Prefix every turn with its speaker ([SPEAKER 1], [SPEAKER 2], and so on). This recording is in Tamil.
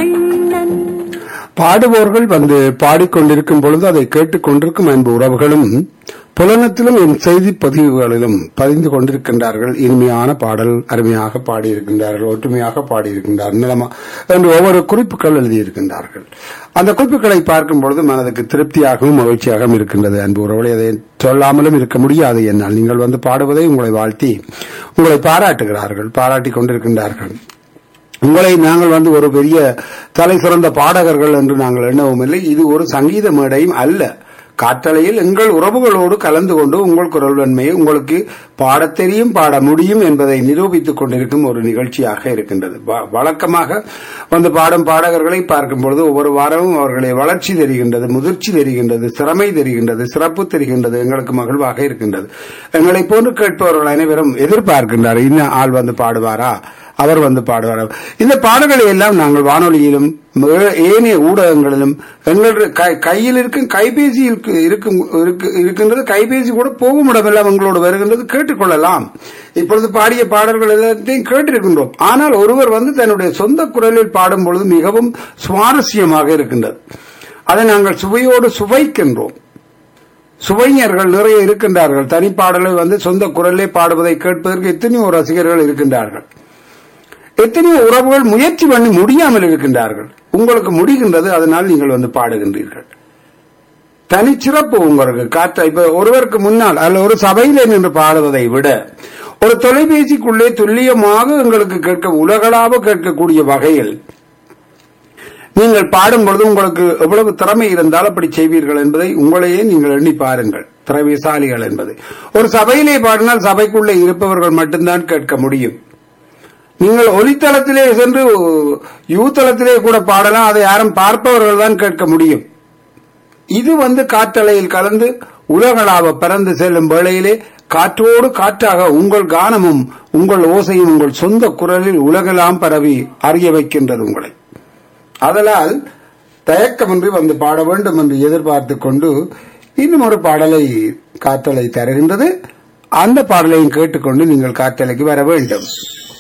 [SPEAKER 1] கண்ணன்
[SPEAKER 2] பாடுபவர்கள் வந்து பாடிக்கொண்டிருக்கும் பொழுது அதை கேட்டுக் கொண்டிருக்கும் அன்பு உறவுகளும் புலனத்திலும் என் செய்தி பதிவுகளிலும் பதிந்து கொண்டிருக்கின்றார்கள் இனிமையான பாடல் அருமையாக பாடியிருக்கின்றார்கள் ஒற்றுமையாக பாடியிருக்கின்றார் நிலமா என்று ஒவ்வொரு குறிப்புகள் எழுதியிருக்கின்றார்கள் அந்த குறிப்புகளை பார்க்கும் பொழுது மனதுக்கு திருப்தியாகவும் மகிழ்ச்சியாகவும் இருக்கின்றது அன்பு உறவுகளை அதை சொல்லாமலும் இருக்க முடியாது என்னால் நீங்கள் வந்து பாடுவதை உங்களை வாழ்த்தி உங்களை பாராட்டுகிறார்கள் பாராட்டிக் கொண்டிருக்கின்றார்கள் உங்களை நாங்கள் வந்து ஒரு பெரிய தலை சிறந்த பாடகர்கள் என்று நாங்கள் எண்ணவும் இல்லை இது ஒரு சங்கீத மேடையும் அல்ல காற்றலையில் எங்கள் உறவுகளோடு கலந்து கொண்டு உங்கள் குரல் வன்மையை உங்களுக்கு பாடத் தெரியும் பாட முடியும் என்பதை நிரூபித்துக் கொண்டிருக்கும் ஒரு நிகழ்ச்சியாக இருக்கின்றது வ- வழக்கமாக வந்து பாடும் பாடகர்களை பார்க்கும் பொழுது ஒவ்வொரு வாரமும் அவர்களை வளர்ச்சி தெரிகின்றது முதிர்ச்சி தெரிகின்றது திறமை தெரிகின்றது சிறப்பு தெரிகின்றது எங்களுக்கு மகிழ்வாக இருக்கின்றது எங்களை போன்று கேட்பவர்கள் அனைவரும் எதிர்பார்க்கின்றார் இன்னும் ஆள் வந்து பாடுவாரா அவர் வந்து பாடுவார் இந்த பாடல்களை எல்லாம் நாங்கள் வானொலியிலும் ஏ- ஏனைய ஊடகங்களிலும் எங்களுடைய கை- கையில் இருக்கும் கைபேசி இருக்கு- இருக்கும் இருக்கு- இருக்கின்றது கைபேசி கூட போகும் இடமெல்லாம் எங்களோடு வருகின்றது கேட்டுக்கொள்ளலாம் இப்பொழுது பாடிய பாடல்கள் எல்லாத்தையும் கேட்டிருக்கின்றோம் ஆனால் ஒருவர் வந்து தன்னுடைய சொந்த குரலில் பாடும் பொழுது மிகவும் சுவாரஸ்யமாக இருக்கின்றது அதை நாங்கள் சுவையோடு சுவைக்கின்றோம் சுவைஞர்கள் நிறைய இருக்கின்றார்கள் தனிப்பாடலை வந்து சொந்த குரலே பாடுவதை கேட்பதற்கு எத்தனையோ ரசிகர்கள் இருக்கின்றார்கள் எத்தனையோ உறவுகள் முயற்சி பண்ணி முடியாமல் இருக்கின்றார்கள் உங்களுக்கு முடிகின்றது அதனால் நீங்கள் வந்து பாடுகின்றீர்கள் தனிச்சிறப்பு உங்களுக்கு காற்ற இப்ப ஒருவருக்கு முன்னால் அல்ல ஒரு சபையிலே நின்று பாடுவதை விட ஒரு தொலைபேசிக்குள்ளே துல்லியமாக எங்களுக்கு கேட்க உலகளாவ கேட்கக்கூடிய வகையில் நீங்கள் பாடும் பொழுது உங்களுக்கு எவ்வளவு திறமை இருந்தால் அப்படி செய்வீர்கள் என்பதை உங்களையே நீங்கள் எண்ணி பாருங்கள் திறமைசாலிகள் என்பது ஒரு சபையிலே பாடினால் சபைக்குள்ளே இருப்பவர்கள் மட்டும்தான் கேட்க முடியும் நீங்கள் ஒலித்தளத்திலே சென்று யூத்தளத்திலே கூட பாடலாம் அதை யாரும் பார்ப்பவர்கள் தான் கேட்க முடியும் இது வந்து காற்றலையில் கலந்து உலகளாவ பறந்து செல்லும் வேளையிலே காற்றோடு காற்றாக உங்கள் கானமும் உங்கள் ஓசையும் உங்கள் சொந்த குரலில் உலகெல்லாம் பரவி அறிய வைக்கின்றது உங்களை அதனால் தயக்கமின்றி வந்து பாட வேண்டும் என்று எதிர்பார்த்து கொண்டு இன்னும் ஒரு பாடலை காற்றலை தருகின்றது அந்த பாடலையும் கேட்டுக்கொண்டு நீங்கள் காற்றலைக்கு வர வேண்டும்